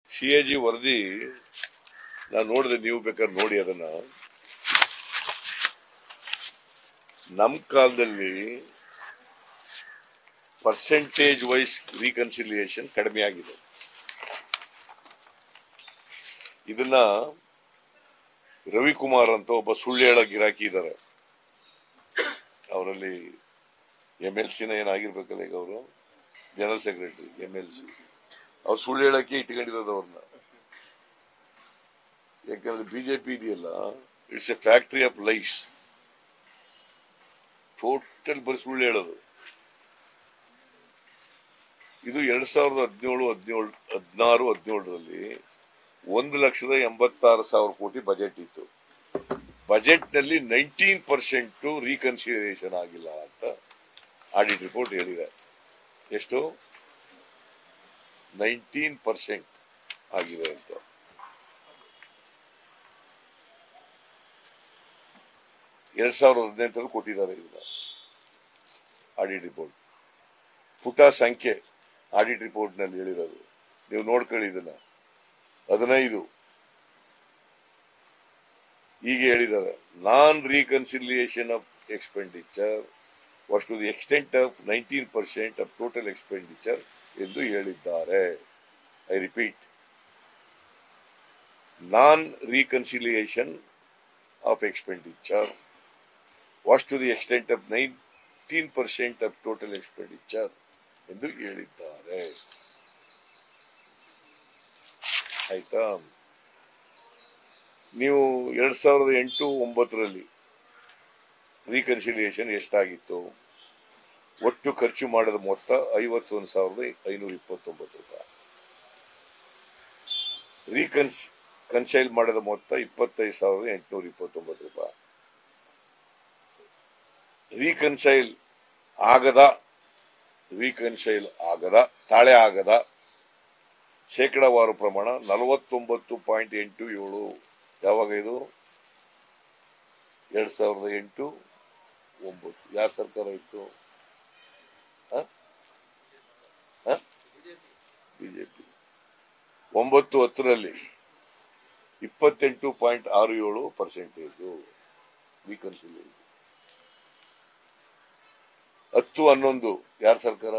C A G ವರದಿ ನಾನು ನೋಡಿದೆ ನೀವು ಬೇಕಾದ್ರೆ ನೋಡಿ ಅದನ್ನ ನಮ್ಮ ಕಾಲದಲ್ಲಿ ಪರ್ಸೆಂಟೇಜ್ ವೈಸ್ ರೀಕನ್ಸಿಲಿಯೇಷನ್ ಕಡಿಮೆ ಆಗಿದೆ ಇದನ್ನ ರವಿಕುಮಾರ್ ಅಂತ ಒಬ್ಬ ಸುಳ್ಳು ಹೇಳೋ ಗಿರಾಕಿ ಇದ್ದಾರೆ ಅವರಲ್ಲಿ ಎಂ ಎಲ್ ಸಿನ ಏನಾಗಿರ್ಬೇಕಲ್ಲ ಈಗ ಅವರು general secretary M L C ಅವ್ರು ಸುಳ್ಳು ಹೇಳಕ್ಕೆ ಇಟ್ಕೊಂಡಿರೋದು ಅವ್ರನ್ನ ಯಾಕಂದ್ರೆ ಬಿಜೆಪಿ ಇದೆಯಲ್ಲ it's a factory of lies total ಬರೀ ಸುಳ್ಳು ಹೇಳೋದು ಇದು ಎರಡ್ ಸಾವಿರದ ಹದಿನೇಳು ಹದಿನೇಳು ಹದಿನಾರು ಹದಿನೇಳರಲ್ಲಿ ಒಂದು ಲಕ್ಷದ ಎಂಬತ್ತಾರು ಸಾವಿರ ಕೋಟಿ ಬಜೆಟ್ ಇತ್ತು ಬಜೆಟ್ ನಲ್ಲಿ ನೈನ್ಟೀನ್ ಪರ್ಸೆಂಟ್ ರೀಕನ್ಸಿಡರೇಷನ್ ಆಗಿಲ್ಲ ಅಂತ ಆಡಿಟ್ ರಿಪೋರ್ಟ್ ಹೇಳಿದೆ ಎಷ್ಟು ನೈನ್ಟೀನ್ ಪರ್ಸೆಂಟ್ ಆಗಿದೆ ಅಂತ ಎರಡ್ ಸಾವಿರದ ಹದಿನೆಂಟರಲ್ಲಿ ಕೊಟ್ಟಿದ್ದಾರೆ ಇದನ್ನ ಆಡಿಟ್ ರಿಪೋರ್ಟ್ ಪುಟ ಸಂಖ್ಯೆ ಆಡಿಟ್ ರಿಪೋರ್ಟ್ ನಲ್ಲಿ ಹೇಳಿರೋದು ನೀವು ನೋಡ್ಕೊಳ್ಳಿ ಇದನ್ನ ಹದಿನೈದು ಹೀಗೆ ಹೇಳಿದ್ದಾರೆ non reconciliation of expenditure was to the extent of nineteen percent of total expenditure ಎಂದು ಹೇಳಿದ್ದಾರೆ I repeat non reconciliation of expenditure was to the extent of nineteen percent of total expenditure ಎಂದು ಹೇಳಿದ್ದಾರೆ ಆಯ್ತಾ ನೀವು ಎರಡ್ ಸಾವಿರದ ಎಂಟು ಒಂಬತ್ತರಲ್ಲಿ ರೀಕನ್ಸಿಲಿಯೇಷನ್ ಎಷ್ಟಾಗಿತ್ತು ಒಟ್ಟು ಖರ್ಚು ಮಾಡಿದ ಮೊತ್ತ ಐವತ್ತೊಂದು ಸಾವಿರದ ಐನೂರ ಇಪ್ಪತ್ತೊಂಬತ್ತು ರೂಪಾಯಿ ರೀಕನ್ಸ್ ಕನ್ಸೈಲ್ ಮಾಡಿದ ಮೊತ್ತ ಇಪ್ಪತ್ತೈದು ಸಾವಿರದ ಎಂಟುನೂರ ಇಪ್ಪತ್ತೊಂಬತ್ತು ರೂಪಾಯಿ ರೀಕನ್ಸೈಲ್ ಆಗದ ರೀಕನ್ಸೈಲ್ ಆಗದ ತಾಳೆ ಆಗದ ಶೇಕಡಾವಾರು ಪ್ರಮಾಣ ನಲವತ್ತೊಂಬತ್ತು ಪಾಯಿಂಟ್ ಎಂಟು ಏಳು ಯಾವಾಗ ಇದು ಎರಡ್ ಸಾವಿರದ ಎಂಟು ಒಂಬತ್ತು ಯಾರ ಸರ್ಕಾರ ಇತ್ತು ಬಿಜೆಪಿ ಒಂಬತ್ತು ಹತ್ತರಲ್ಲಿ ಇಪ್ಪತ್ತೆಂಟು ಪಾಯಿಂಟ್ ಆರು ಏಳು ಪರ್ಸೆಂಟೇಜು ರೀಕನ್ಸಿಲಿಯೇಷನ್ ಹತ್ತು ಹನ್ನೊಂದು ಯಾರ ಸರ್ಕಾರ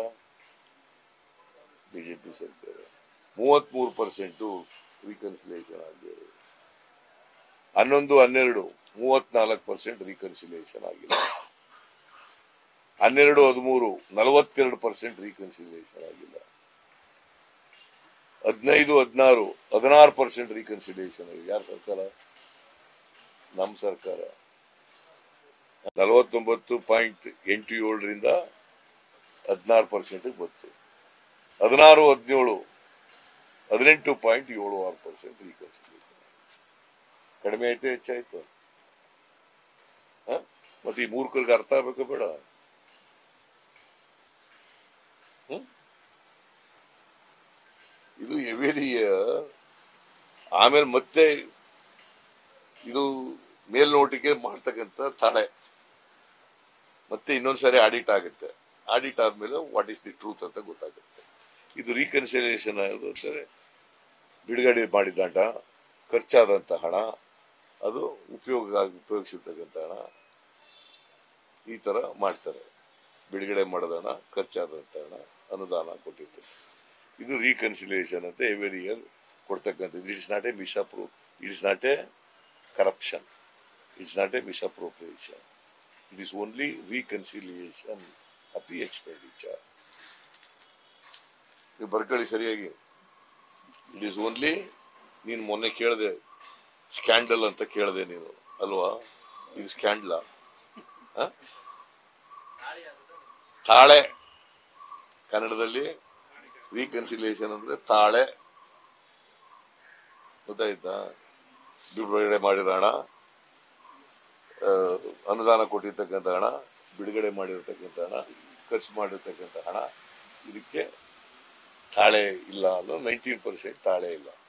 ಬಿಜೆಪಿ ಸರ್ಕಾರ ಮೂವತ್ಮೂರು ಪರ್ಸೆಂಟ್ ರೀಕನ್ಸಿಲೇಷನ್ ಆಗಿದೆ ಹನ್ನೊಂದು ಹನ್ನೆರಡು ಮೂವತ್ನಾಲ್ಕು ಪರ್ಸೆಂಟ್ ರೀಕನ್ಸಿಲೇಷನ್ ಆಗಿದೆ ಹನ್ನೆರಡು ಹದಿಮೂರು ನಲವತ್ತೆರಡು ಪರ್ಸೆಂಟ್ ರೀಕನ್ಸಿಲೇಷನ್ ಆಗಿಲ್ಲ ಹದಿನೈದು ಹದಿನಾರು ಹದಿನಾರು ಪರ್ಸೆಂಟ್ ರೀಕನ್ಸಿಲೇಷನ್ ಆಗಿದೆ ಯಾರ ಸರ್ಕಾರ ನಮ್ಮ ಸರ್ಕಾರ ನಲವತ್ತೊಂಬತ್ತು ಪಾಯಿಂಟ್ ಎಂಟು ಏಳರಿಂದ ಹದಿನಾರು ಪರ್ಸೆಂಟ್ ಬಂತು ಹದಿನಾರು ಹದಿನೇಳು ಹದಿನೆಂಟು ಪಾಯಿಂಟ್ ಏಳು ಆರು ಪರ್ಸೆಂಟ್ ರೀಕನ್ಸಿಲೇಷನ್ ಕಡಿಮೆ ಆಯ್ತು ಹೆಚ್ಚಾಯ್ತು ಹ? ಮತ್ತೆ ಈ ಮೂರ್ಖರಿಗೆ ಅರ್ಥ ಆಗ್ಬೇಕು ಬೇಡ ಹ್ಮ್? ಇದು ಎವೇರಿಯ ಆಮೇಲೆ ಮತ್ತೆ ಇದು ಮೇಲ್ನೋಟಿಗೆ ಮಾಡ್ತಕ್ಕಂಥ ತಡೆ ಮತ್ತೆ ಇನ್ನೊಂದ್ಸರಿ ಆಡಿಟ್ ಆಗುತ್ತೆ ಆಡಿಟ್ ಆದ್ಮೇಲೆ ವಾಟ್ ಇಸ್ ದಿ ಟ್ರೂತ್ ಅಂತ ಗೊತ್ತಾಗುತ್ತೆ ಇದು ರೀಕನ್ಸಿಲಿಯೇಷನ್ ಆಗೋದು ಅಂದರೆ ಬಿಡುಗಡೆ ಮಾಡಿದಂಟ ಖರ್ಚಾದಂತ ಹಣ ಅದು ಉಪಯೋಗ ಉಪಯೋಗಿಸಿರ್ತಕ್ಕಂಥ ಹಣ ಈ ತರ ಮಾಡ್ತಾರೆ ಬಿಡುಗಡೆ ಮಾಡಿದ ಹಣ ಖರ್ಚಾದಂತ ಹಣ ಅನುದಾನ ಕೊಟ್ಟಿರ್ತಾರೆ ಇದು ರೀಕನ್ಸಿಲಿಯೇಷನ್ ಅಂತ ಎವ್ರಿ ಇಯರ್ ಕೊಡ್ತಕ್ಕಂಥದ್ದು it's not a misappro it's not a corruption it's not a misappropriation it is only reconciliation of the expenditure ನೀವು ಬರ್ಕೊಳ್ಳಿ ಸರಿಯಾಗಿ ಇಟ್ ಈಸ್ ಓನ್ಲಿ ನೀನು ಮೊನ್ನೆ ಕೇಳಿದೆ ಸ್ಕ್ಯಾಂಡಲ್ ಅಂತ ಕೇಳಿದೆ ನೀನು ಅಲ್ವಾ ಇದು ಸ್ಕ್ಯಾಂಡ್ಲ ತಾಳೆ ಕನ್ನಡದಲ್ಲಿ ರೀಕನ್ಸಿಲಿಯೇಷನ್ ಅಂದ್ರೆ ತಾಳೆ ಗೊತ್ತಾಯ್ತಾ ಬಿಡುಗಡೆ ಮಾಡಿರೋ ಹಣ ಆ, ಅನುದಾನ ಕೊಟ್ಟಿರ್ತಕ್ಕಂಥ ಹಣ ಬಿಡುಗಡೆ ಮಾಡಿರ್ತಕ್ಕಂಥ ಹಣ ಖರ್ಚು ಮಾಡಿರ್ತಕ್ಕಂಥ ಹಣ ಇದಕ್ಕೆ ತಾಳೆ ಇಲ್ಲ ಅನ್ನೋ ನೈನ್ಟೀನ್ ಪರ್ಸೆಂಟ್ ತಾಳೆ ಇಲ್ಲ